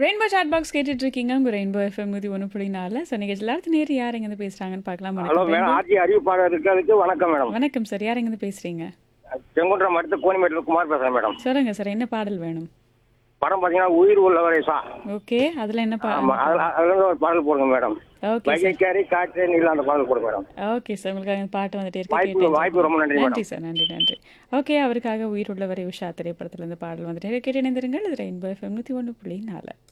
Rainbow chat box கேட்டுட்டு இருக்கீங்க உங்க ரெயின்போ எஃப்எம் நூற்றி ஒன்று புள்ளி நாலு ஸோ நீங்கள் எல்லாத்து நேரம் யார் எங்கேருந்து பேசுகிறாங்கன்னு பார்க்கலாம் ஹலோ வணக்கம் மேடம் ரெயின்போ. ஆர்ஜி அறிவிப்பாளர் இருக்கிறதுக்கு வணக்கம் மேடம் வணக்கம் சார் யார் எங்கேருந்து பேசுகிறீங்க செங்குன்றம் அடுத்து கோணிமேட்டில் குமார் பேசுறேன் மேடம் சொல்லுங்க சார் என்ன பாடல் வேணும் படம் பார்த்தீங்கன்னா உயிர் உள்ளவரை சா ஓகே அதில் என்ன ஆமா பாடல் அதுல அதுல இருந்து ஒரு பாடல் போடுங்க மேடம் ஓகே சார் வைகைக்காரி காற்று நீல அந்த பாடல் போடுங்க மேடம் ஓகே சார் உங்களுக்காக இந்த பாட்டு வந்துட்டே இருக்கு வாய்ப்பு- கேட்டு enjoy வாய்ப்பு ரொம்ப நன்றி பண்ணுங்க. மேடம். நன்றி சார் நன்றி நன்றி ஓகே அவருக்காக உயிர் உள்ளவரை உஷா திரைப்படத்துல இருந்து பாடல் வந்துட்டு கேட்டு இணைந்திருங்கள் இது ரெயின்போ எஃப்எம் நூற்றி ஒன்று புள்ளி நாலு